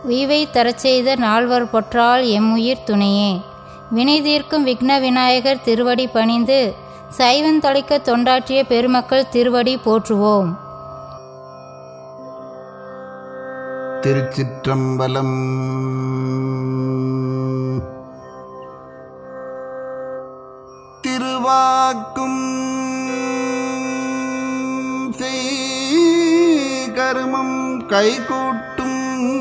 உய்வை தரச் செய்த நால்வர் பொற்றால் எம்முயிர் துணையே வினை தீர்க்கும் விக்ன விநாயகர் திருவடி பணிந்து சைவந்தளிக்க தொண்டாற்றிய பெருமக்கள் திருவடி போற்றுவோம் திருச்சிற்றம்பலம் திருவாக்கும் கருமம் கைகூட்டும்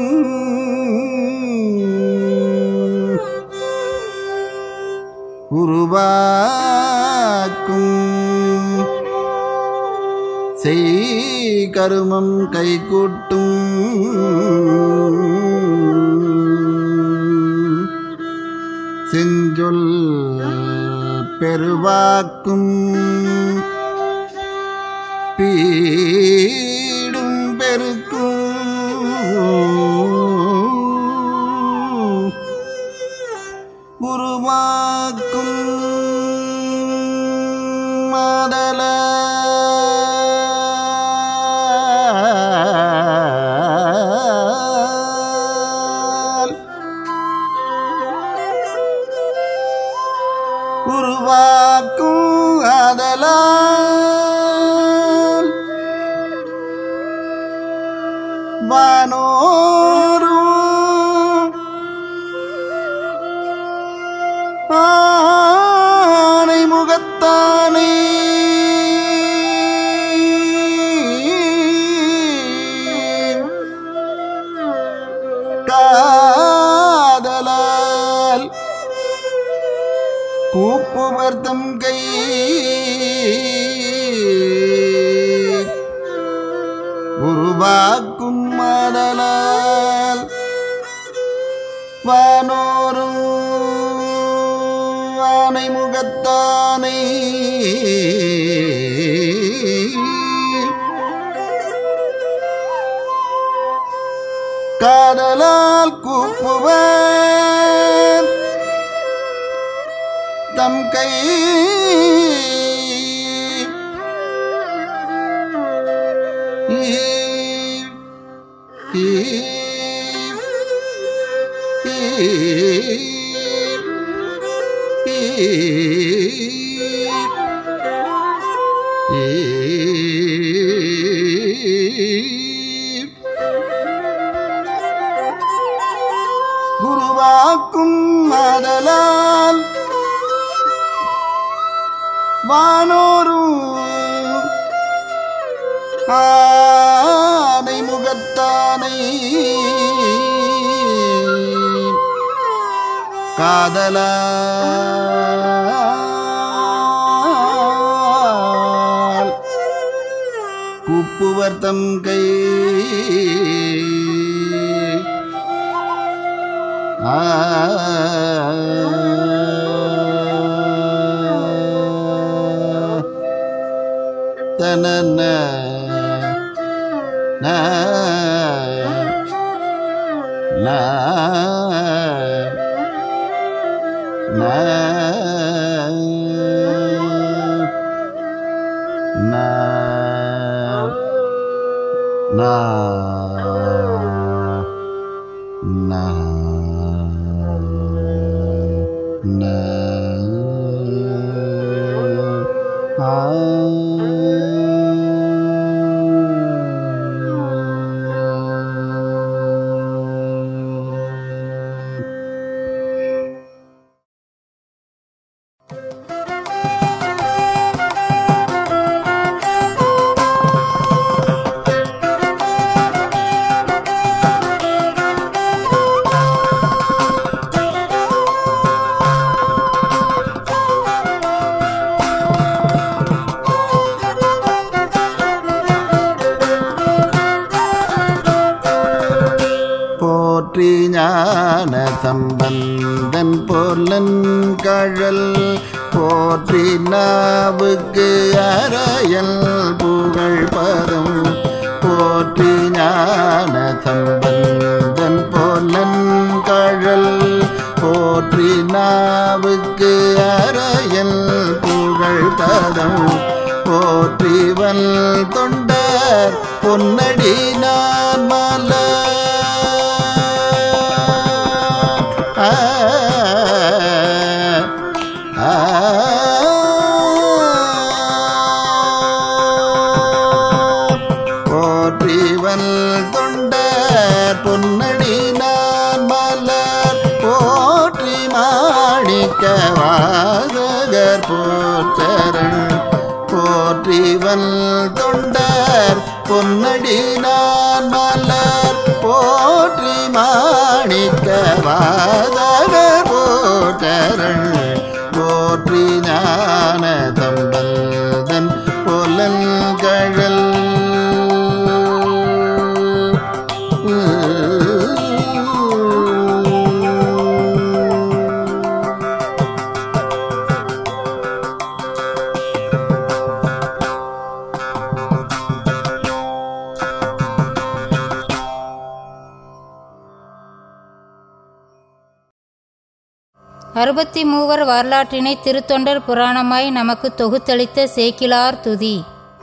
உருவாக்கும் செய் கருமம் கைகூட்டும் செஞ்சொல் பெருவாக்கும் பீடும் பெருக்கும் உருவாக்கும் மாதலால் உருவாக்கும் அதலால் வானோரும் ஆனை முகத்தானே காதலால் கூப்புவர்த்தம் கை உருவாக்கும் மாதலால் வானோரும் ஆனை முகத்தானை காதலால் கூப்புவர் தம் கை குருவாக்கும் அதலால் வானோரும் ஆனை முகத்தானை காதலால் குப்புவர் தம் கை தனன ந ந ந ந ந போற்றி ஞான சம்பந்தன் போலன் கழல் போற்றி நாவுக்கு அறையல் புகழ் பதம் போற்றி ஞான சம்பந்தன் போலன் கழல் போற்றி நாவுக்கு அறையல் புகழ் பதம் போற்றிவன் தொண்டர் பொன்னடி நான் மலர் பொன்னடி நான் மலர் போற்றி மாணிக்க வாசகர் போற்றரன் போற்றிவன் தொண்டர் பொன்னடி நான் மலர் போற்றி மாணிக்க வாசகர் போற்றரன் போற்றி ஞான தம்பல்தன் பொலல் கழல் அறுபத்தி மூவர் வரலாற்றினை திருத்தொண்டர் புராணமாய் நமக்கு தொகுத்தளித்த சேக்கிலார் துதி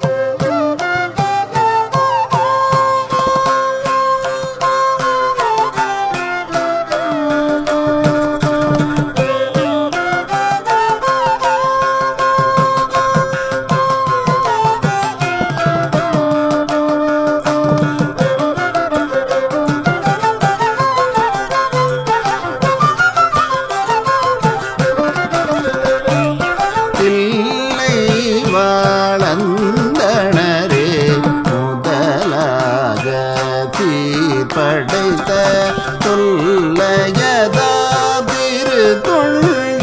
தில்லை வாழந்தனரே முதலாக தீர்ப்படைத்த தொல்லையதா திரு தொண்ட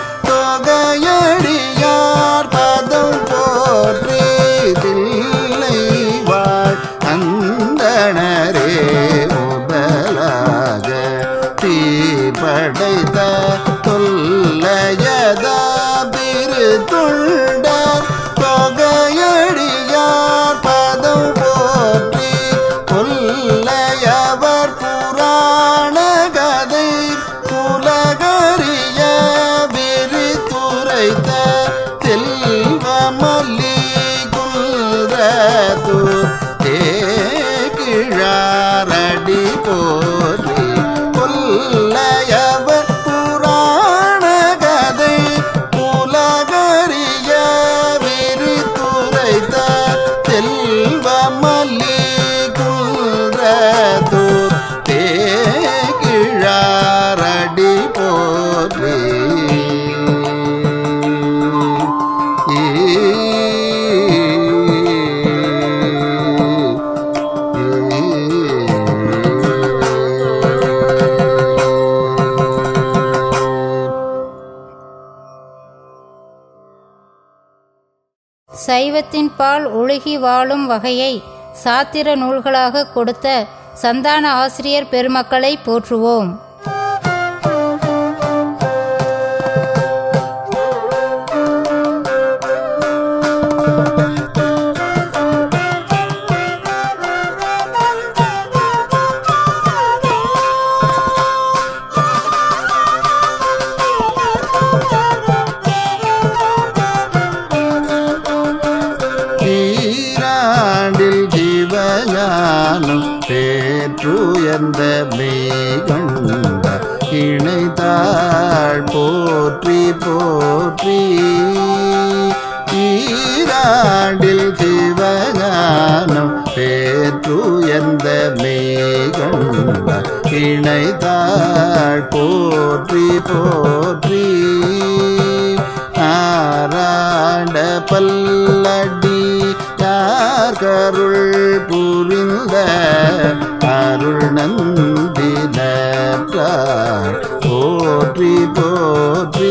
தொகையடியார் பதம் போற்றி தில்லை வாழ் அந்தணரே முதலாக தீர்ப்படைத்த தொல்லையதா திரு துண்ட தொகையடியார் பதம் போற்றி கொல்லையவர் புராண கதை உலகறிய விரித்துரைத்த செல்வமல்லி குல்ரது தேகிழாரடி போற்றி கொல்லையவர் புராண கதை உலகறிய விரித்துரைத்த செல்வமல்லி குல்ரது தேகிழாரடி போற்றி சைவத்தின் பால் ஒழுகி வாழும் வகையை சாத்திர நூல்களாக கொடுத்த சந்தான ஆசிரியர் பெருமக்களை போற்றுவோம் ஈராண்டில் ஜீவஞானம் பேற்றுயர்ந்த மெய்கண்ட இணைத்தாள் போற்றி போற்றி ஈராண்டில் ஜீவஞானம் பேற்றுயர்ந்த மெய்கண்ட இணைத்தாள் போற்றி போற்றி ஆராட பல்லடி யார் கருள் புரிந்த அருள் நந்தினார் போற்றி போற்றி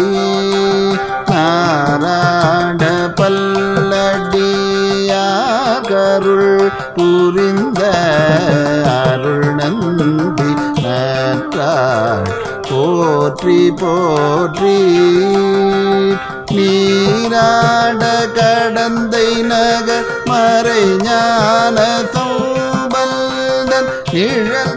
ஆராட பல்லடி யார் கருள் புரிந்த அருள் நந்தி நற்றாள் போற்றி போற்றி நீராட கடந்தை நகர் மறை ஞான தோம்பல்தன் நிழல்